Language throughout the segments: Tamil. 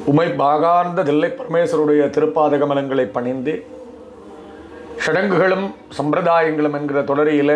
உமை பாகார்ந்த தில்லை பரமேஸ்வருடைய திருப்பாத கமலங்களை பணிந்து ஷடங்குகளும் சம்பிரதாயங்களும் என்கிற தொடரியில்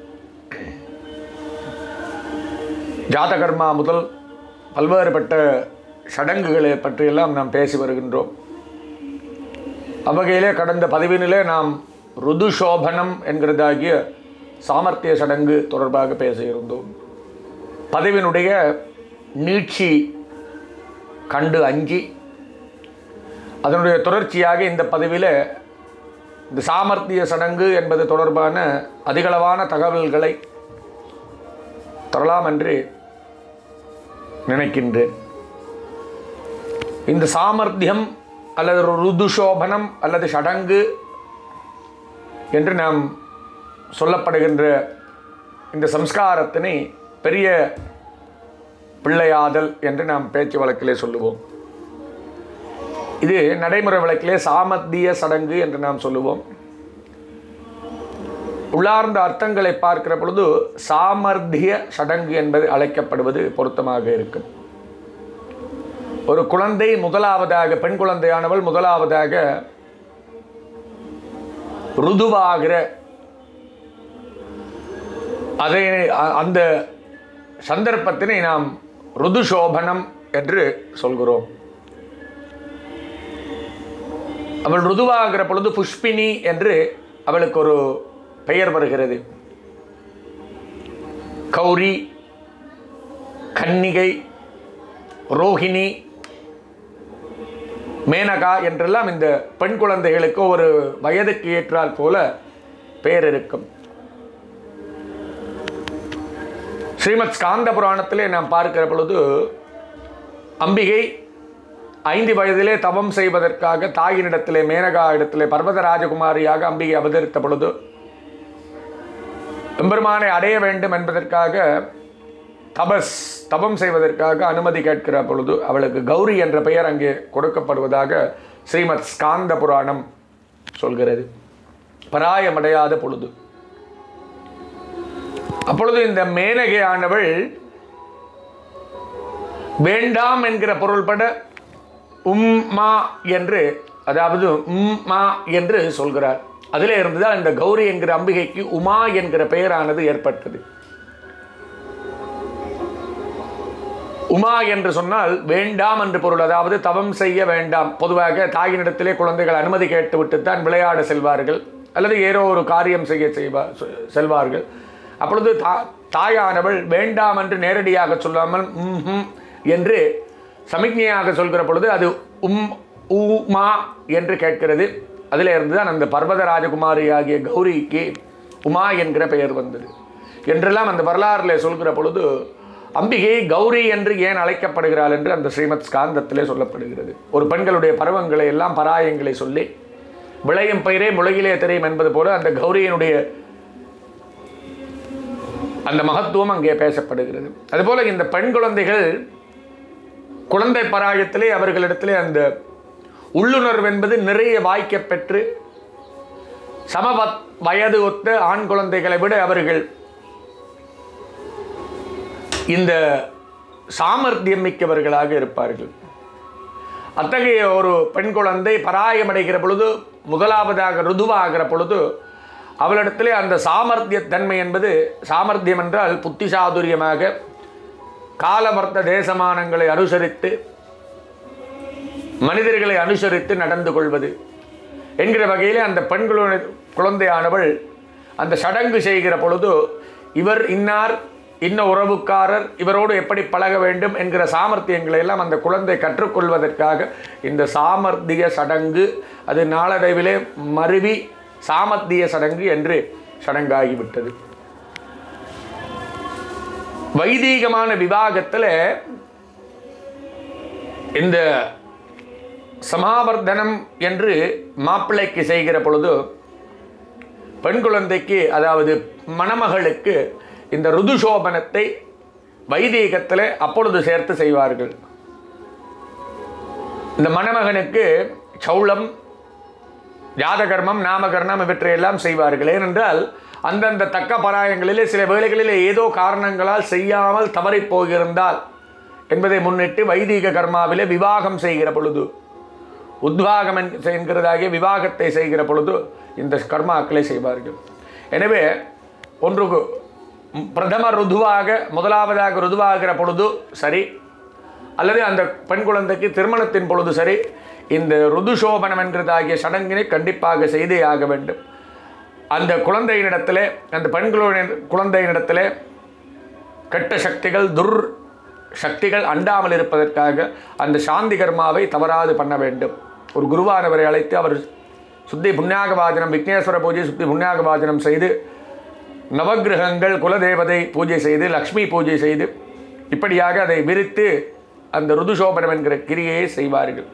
ஜாதகர்மா முதல் பல்வேறுபட்ட சடங்குகளை பற்றியெல்லாம் நாம் பேசி வருகின்றோம் அவ்வகையிலே கடந்த பதிவினிலே நாம் ருதுசோபனம் என்கிறதாகிய சாமர்த்திய சடங்கு தொடர்பாக பேசியிருந்தோம் பதிவினுடைய நீட்சி கண்டு அஞ்சி அதனுடைய தொடர்ச்சியாக இந்த பதிவில் இந்த சாமர்த்திய சடங்கு என்பது தொடர்பான அதிகளவான தகவல்களை தரலாம் என்று நினைக்கின்றேன் இந்த சாமர்த்தியம் அல்லது ருதுசோபனம் அல்லது சடங்கு என்று நாம் சொல்லப்படுகின்ற இந்த சம்ஸ்காரத்தினை பெரிய பிள்ளையாதல் என்று நாம் பேச்சு வழக்கிலே சொல்லுவோம் இது நடைமுறை வழக்கிலே சாமர்த்திய சடங்கு என்று நாம் சொல்லுவோம் உள்ளார்ந்த அர்த்தங்களை பார்க்கிற பொழுது சாமர்த்திய சடங்கு என்பது அழைக்கப்படுவது பொருத்தமாக இருக்கும் ஒரு குழந்தை முதலாவதாக பெண் குழந்தையானவள் முதலாவதாக ருதுவாகிற அதை அ- அந்த சந்தர்ப்பத்தினை நாம் ருதுசோபனம் என்று சொல்கிறோம் அவள் ருதுவாகிற பொழுது புஷ்பினி என்று அவளுக்கு ஒரு பெயர் வருகிறது கௌரி கன்னிகை ரோஹிணி மேனகா என்றெல்லாம் இந்த பெண் குழந்தைகளுக்கு ஒரு வயதுக்கு ஏற்றால் போல பெயர் இருக்கும் ஸ்ரீமத் ஸ்காந்த புராணத்திலே நாம் பார்க்கிற பொழுது அம்பிகை ஐந்து வயதிலே தவம் செய்வதற்காக தாயினிடத்திலே மேனகா இடத்திலே பர்வத ராஜகுமாரியாக அம்பிகை அவதரித்த பொழுது எம்பெருமானை அடைய வேண்டும் என்பதற்காக தபஸ் தபம் செய்வதற்காக அனுமதி கேட்கிற பொழுது அவளுக்கு கௌரி என்ற பெயர் அங்கே கொடுக்கப்படுவதாக ஸ்ரீமத் ஸ்காந்த புராணம் சொல்கிறது பராயமடையாத பொழுது அப்பொழுது இந்த மேனகையானவள் வேண்டாம் என்கிற பொருள்பட உம்மா என்று அதாவது உம்மா என்று சொல்கிறார் அதிலே இருந்துதான் இந்த கௌரி என்கிற அம்பிகைக்கு உமா என்கிற பெயரானது ஏற்பட்டது உமா என்று சொன்னால் வேண்டாம் என்று பொருள் அதாவது தவம் செய்ய வேண்டாம் பொதுவாக தாயினிடத்திலே குழந்தைகள் அனுமதி கேட்டுவிட்டு தான் விளையாட செல்வார்கள் அல்லது ஏதோ ஒரு காரியம் செய்ய செய்வா செ- செல்வார்கள் அப்பொழுது தா தாயானவள் வேண்டாம் என்று நேரடியாக சொல்லாமல் ம்ஹும் என்று சமிக்ஞையாக சொல்கிற பொழுது அது உம் உமா என்று கேட்கிறது அதிலே இருந்து தான் அந்த பர்வத ராஜகுமாரி ஆகிய கௌரிக்கு உமா என்கிற பெயர் வந்தது என்றெல்லாம் அந்த வரலாறில் சொல்கிற பொழுது அம்பிகை கௌரி என்று ஏன் அழைக்கப்படுகிறாள் என்று அந்த ஸ்ரீமத் ஸ்காந்தத்திலே சொல்லப்படுகிறது ஒரு பெண்களுடைய பருவங்களை எல்லாம் பராயங்களை சொல்லி விளையும் பயிரே முளையிலே தெரியும் என்பது போல அந்த கௌரியினுடைய அந்த மகத்துவம் அங்கே பேசப்படுகிறது அதுபோல இந்த பெண் குழந்தைகள் குழந்தை பராயத்திலே அவர்களிடத்திலே அந்த உள்ளுணர்வு என்பது நிறைய வாய்க்கப் பெற்று சமவத் வயது ஒத்த ஆண் குழந்தைகளை விட அவர்கள் இந்த சாமர்த்தியம் மிக்கவர்களாக இருப்பார்கள் அத்தகைய ஒரு பெண் குழந்தை பராயமடைகிற பொழுது முதலாவதாக ருதுவாகிற பொழுது அவளிடத்திலே அந்த சாமர்த்திய தன்மை என்பது சாமர்த்தியம் என்றால் புத்தி சாதுரியமாக காலவர்த்த தேசமானங்களை அனுசரித்து மனிதர்களை அனுசரித்து நடந்து கொள்வது என்கிற வகையிலே அந்த பெண் குழந்தை- குழந்தையானவள் அந்த சடங்கு செய்கிற பொழுது இவர் இன்னார் இன்ன உறவுக்காரர் இவரோடு எப்படி பழக வேண்டும் என்கிற சாமர்த்தியங்களை எல்லாம் அந்த குழந்தை கற்றுக்கொள்வதற்காக இந்த சாமர்த்திய சடங்கு அது நாளடைவிலே மருவி சாமர்த்திய சடங்கு என்று சடங்காகிவிட்டது வைதீகமான விவாகத்தில் இந்த சமாவர்த்தனம் என்று மாப்பிள்ளைக்கு செய்கிற பொழுது பெண் குழந்தைக்கு அதாவது மணமகளுக்கு இந்த ருதுசோபனத்தை வைதீகத்தில் அப்பொழுது சேர்த்து செய்வார்கள் இந்த மணமகனுக்கு சௌளம் ஜாதகர்மம் நாமகர்ணம் இவற்றையெல்லாம் செய்வார்கள் ஏனென்றால் அந்தந்த தக்க பராயங்களிலே சில வேளைகளிலே ஏதோ காரணங்களால் செய்யாமல் தவறிப் போகிருந்தால் என்பதை முன்னிட்டு வைதீக கர்மாவிலே விவாகம் செய்கிற பொழுது உத்வாகம் என்க- என்கிறதாகிய விவாகத்தை செய்கிற பொழுது இந்த கர்மாக்களை செய்வார்கள் எனவே ஒன்று பிரதம ருதுவாக முதலாவதாக ருதுவாகிற பொழுது சரி அல்லது அந்த பெண் குழந்தைக்கு திருமணத்தின் பொழுது சரி இந்த ருதுசோபனம் என்கிறதாகிய சடங்கினை கண்டிப்பாக செய்தே ஆக வேண்டும் அந்த குழந்தையினிடத்திலே அந்த பெண் குழந்தை- குழந்தையினிடத்திலே கெட்ட சக்திகள் துர் சக்திகள் அண்டாமல் இருப்பதற்காக அந்த சாந்தி கர்மாவை தவறாது பண்ண வேண்டும் ஒரு குருவானவரை அழைத்து அவர் சுத்தி புண்ணியாக வாஜனம் விக்னேஸ்வர பூஜை சுத்தி புண்ணியாக வாஜனம் செய்து நவக்கிரகங்கள் குலதேவதை பூஜை செய்து லக்ஷ்மி பூஜை செய்து இப்படியாக அதை விரித்து அந்த ருதுசோபனம் என்கிற கிரியையை செய்வார்கள்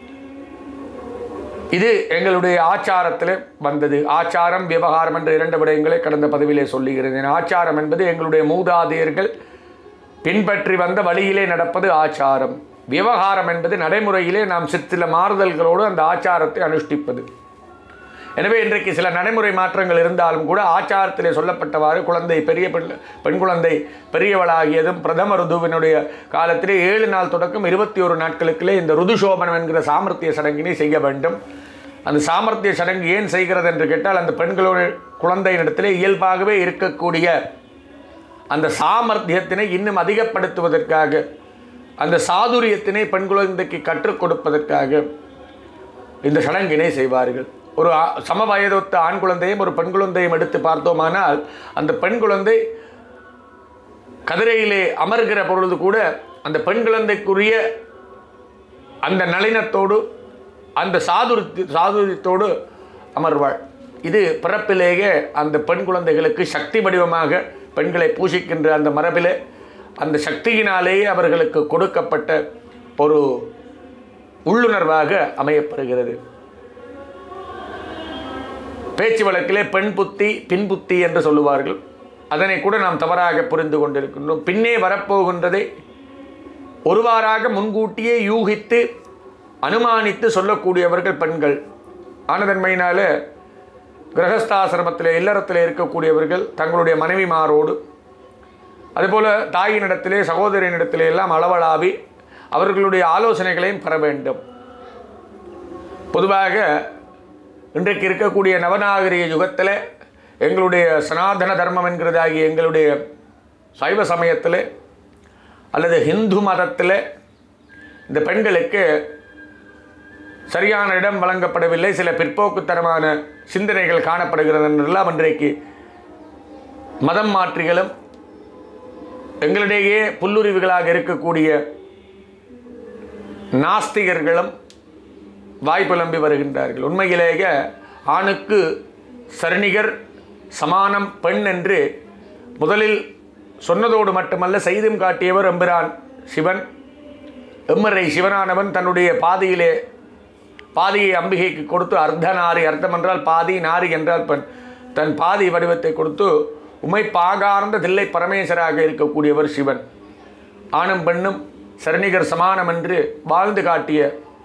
இது எங்களுடைய ஆச்சாரத்தில் வந்தது ஆச்சாரம் விவகாரம் என்ற இரண்டு விடயங்களை கடந்த பதிவிலே சொல்லுகிறேன் ஆச்சாரம் என்பது எங்களுடைய மூதாதையர்கள் பின்பற்றி வந்த வழியிலே நடப்பது ஆச்சாரம் விவகாரம் என்பது நடைமுறையிலே நாம் சிற்சில மாறுதல்களோடு அந்த ஆச்சாரத்தை அனுஷ்டிப்பது எனவே இன்றைக்கு சில நடைமுறை மாற்றங்கள் இருந்தாலும் கூட ஆச்சாரத்திலே சொல்லப்பட்டவாறு குழந்தை பெரிய பெண் பெண் குழந்தை பெரியவளாகியதும் பிரதம ருதுவினுடைய காலத்திலே ஏழு நாள் தொடக்கம் இருபத்தி ஒரு நாட்களுக்குள்ளே இந்த ருதுசோபனம் என்கிற சாமர்த்திய சடங்கினை செய்ய வேண்டும் அந்த சாமர்த்திய சடங்கு ஏன் செய்கிறது என்று கேட்டால் அந்த பெண்களுடைய குழந்தையினிடத்திலே இயல்பாகவே இருக்கக்கூடிய அந்த சாமர்த்தியத்தினை இன்னும் அதிகப்படுத்துவதற்காக அந்த சாதுரியத்தினை பெண் குழந்தைக்கு கற்றுக் கொடுப்பதற்காக இந்த சடங்கினை செய்வார்கள் ஒரு ஆ- சம வயதொத்த ஆண் குழந்தையும் ஒரு பெண் குழந்தையும் எடுத்து பார்த்தோமானால் அந்த பெண் குழந்தை கதிரையிலே அமர்கிற பொழுது கூட அந்த பெண் குழந்தைக்குரிய அந்த நளினத்தோடு அந்த சாதுரி சாதுரியத்தோடு அமர்வாள் இது பிறப்பிலேயே அந்த பெண் குழந்தைகளுக்கு சக்தி வடிவமாக பெண்களை பூசிக்கின்ற அந்த மரபிலே அந்த சக்தியினாலேயே அவர்களுக்கு கொடுக்கப்பட்ட ஒரு உள்ளுணர்வாக அமையப்படுகிறது பேச்சு வழக்கிலே பெண் புத்தி பின் புத்தி என்று சொல்லுவார்கள் அதனை கூட நாம் தவறாக புரிந்து கொண்டிருக்கின்றோம் பின்னே வரப்போகின்றதை ஒருவாறாக முன்கூட்டியே யூகித்து அனுமானித்து சொல்லக்கூடியவர்கள் பெண்கள் ஆனதன்மையினால கிரகஸ்தாசிரமத்தில் இல்லறத்தில் இருக்கக்கூடியவர்கள் தங்களுடைய மனைவிமாரோடு அதுபோல தாயினிடத்திலே சகோதரியினிடத்திலே எல்லாம் அளவலாவி அவர்களுடைய ஆலோசனைகளையும் பெற வேண்டும் பொதுவாக இன்றைக்கு இருக்கக்கூடிய நவநாகரிக யுகத்தில் எங்களுடைய சனாதன தர்மம் என்கிறதாகிய எங்களுடைய சைவ சமயத்தில் அல்லது ஹிந்து மதத்தில் இந்த பெண்களுக்கு சரியான இடம் வழங்கப்படவில்லை சில பிற்போக்குத்தனமான சிந்தனைகள் காணப்படுகிறது என்றெல்லாம் இன்றைக்கு மதம் மாற்றிகளும் எங்களிடையே புல்லுரிவுகளாக இருக்கக்கூடிய நாஸ்திகர்களும் வாய் புலம்பி வருகின்றார்கள் உண்மையிலேயே ஆணுக்கு சரணிகர் சமானம் பெண் என்று முதலில் சொன்னதோடு மட்டுமல்ல செய்தும் காட்டியவர் எம்பிரான் சிவன் எம்மரை சிவனானவன் தன்னுடைய பாதியிலே பாதியை அம்பிகைக்கு கொடுத்து அர்த்த நாரி அர்த்தம் என்றால் பாதி நாரி என்றால் பெண் தன் பாதி வடிவத்தை கொடுத்து உமை பாகார்ந்த தில்லை பரமேஸ்வராக இருக்கக்கூடியவர் சிவன் ஆணும் பெண்ணும் சரணிகர் சமானம் என்று வாழ்ந்து காட்டிய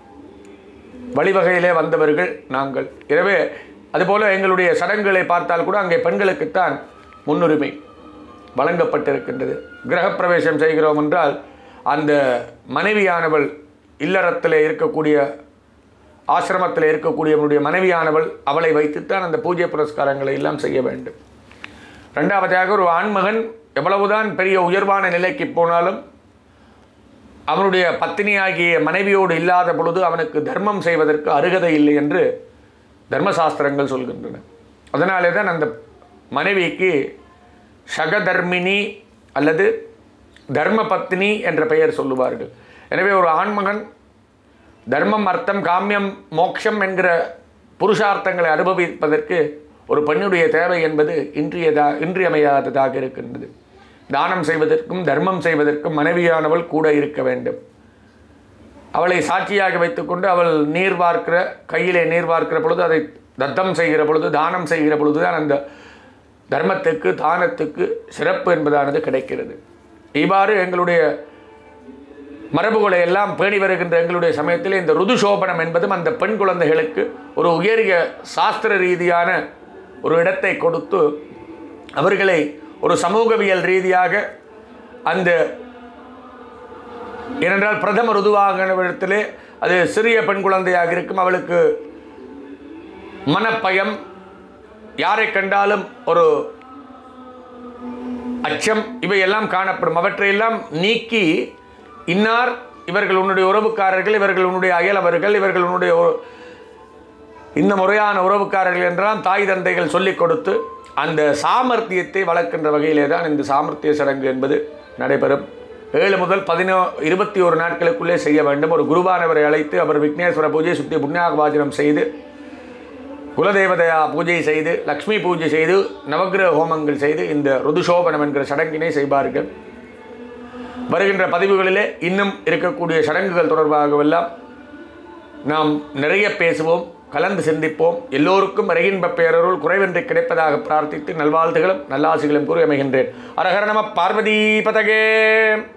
வழிவகையிலே வந்தவர்கள் நாங்கள் எனவே அதுபோல எங்களுடைய சடங்குகளை பார்த்தால் கூட அங்கே பெண்களுக்குத்தான் முன்னுரிமை வழங்கப்பட்டிருக்கின்றது கிரகப்பிரவேசம் செய்கிறோம் என்றால் அந்த மனைவியானவள் இல்லறத்தில் இருக்கக்கூடிய ஆசிரமத்தில் இருக்கக்கூடியவனுடைய மனைவியானவள் அவளை வைத்துத்தான் அந்த பூஜை புரஸ்காரங்களை எல்லாம் செய்ய வேண்டும் ரெண்டாவதாக ஒரு ஆண்மகன் எவ்வளவுதான் பெரிய உயர்வான நிலைக்கு போனாலும் அவனுடைய பத்தினியாகிய மனைவியோடு இல்லாத பொழுது அவனுக்கு தர்மம் செய்வதற்கு அருகதை இல்லை என்று தர்மசாஸ்திரங்கள் சொல்கின்றன அதனாலே தான் அந்த மனைவிக்கு சகதர்மினி அல்லது தர்மபத்னி என்ற பெயர் சொல்லுவார்கள் எனவே ஒரு ஆண்மகன் தர்மம் அர்த்தம் காமியம் மோட்சம் என்கிற புருஷார்த்தங்களை அனுபவிப்பதற்கு ஒரு பெண்ணுடைய தேவை என்பது இன்றியதா இன்றியமையாததாக இருக்கின்றது தானம் செய்வதற்கும் தர்மம் செய்வதற்கும் மனைவியானவள் கூட இருக்க வேண்டும் அவளை சாட்சியாக வைத்துக்கொண்டு அவள் நீர் பார்க்கிற கையிலே நீர் பார்க்கிற பொழுது அதை தத்தம் செய்கிற பொழுது தானம் செய்கிற பொழுது தான் அந்த தர்மத்துக்கு தானத்துக்கு சிறப்பு என்பதானது கிடைக்கிறது இவ்வாறு எங்களுடைய மரபுகளை எல்லாம் பேணி வருகின்ற எங்களுடைய சமயத்தில் இந்த ருதுசோபனம் என்பதும் அந்த பெண் குழந்தைகளுக்கு ஒரு உயரிய சாஸ்திர ரீதியான ஒரு இடத்தை கொடுத்து அவர்களை ஒரு சமூகவியல் ரீதியாக அந்த ஏனென்றால் பிரதம ருதுவாகனவிடத்திலே அது சிறிய பெண் குழந்தையாக இருக்கும் அவளுக்கு மனப்பயம் யாரை கண்டாலும் ஒரு அச்சம் இவையெல்லாம் காணப்படும் அவற்றையெல்லாம் நீக்கி இன்னார் இவர்கள் உன்னுடைய உறவுக்காரர்கள் இவர்கள் உன்னுடைய அயலவர்கள் இவர்கள் உன்னுடைய ஒ- இந்த முறையான உறவுக்காரர்கள் என்றெல்லாம் தாய் தந்தைகள் சொல்லிக் கொடுத்து அந்த சாமர்த்தியத்தை வளர்க்கின்ற வகையிலே தான் இந்த சாமர்த்திய சடங்கு என்பது நடைபெறும் ஏழு முதல் பதினோ இருபத்தி ஒரு நாட்களுக்குள்ளே செய்ய வேண்டும் ஒரு குருவானவரை அழைத்து அவர் விக்னேஸ்வர பூஜை சுத்தி புண்ணியாகவாஜனம் செய்து குலதேவதையா பூஜை செய்து லக்ஷ்மி பூஜை செய்து நவக்கிரக ஹோமங்கள் செய்து இந்த ருதுசோபனம் என்கிற சடங்கினை செய்வார்கள் வருகின்ற பதிவுகளிலே இன்னும் இருக்கக்கூடிய சடங்குகள் தொடர்பாகவெல்லாம் நாம் நிறைய பேசுவோம் கலந்து சிந்திப்போம் எல்லோருக்கும் இறையின்ப பேரருள் குறைவின்றி கிடைப்பதாக பிரார்த்தித்து நல்வாழ்த்துகளும் நல்லாசிகளும் கூறி அமைகின்றேன் அரஹர நம பார்வதி பதகே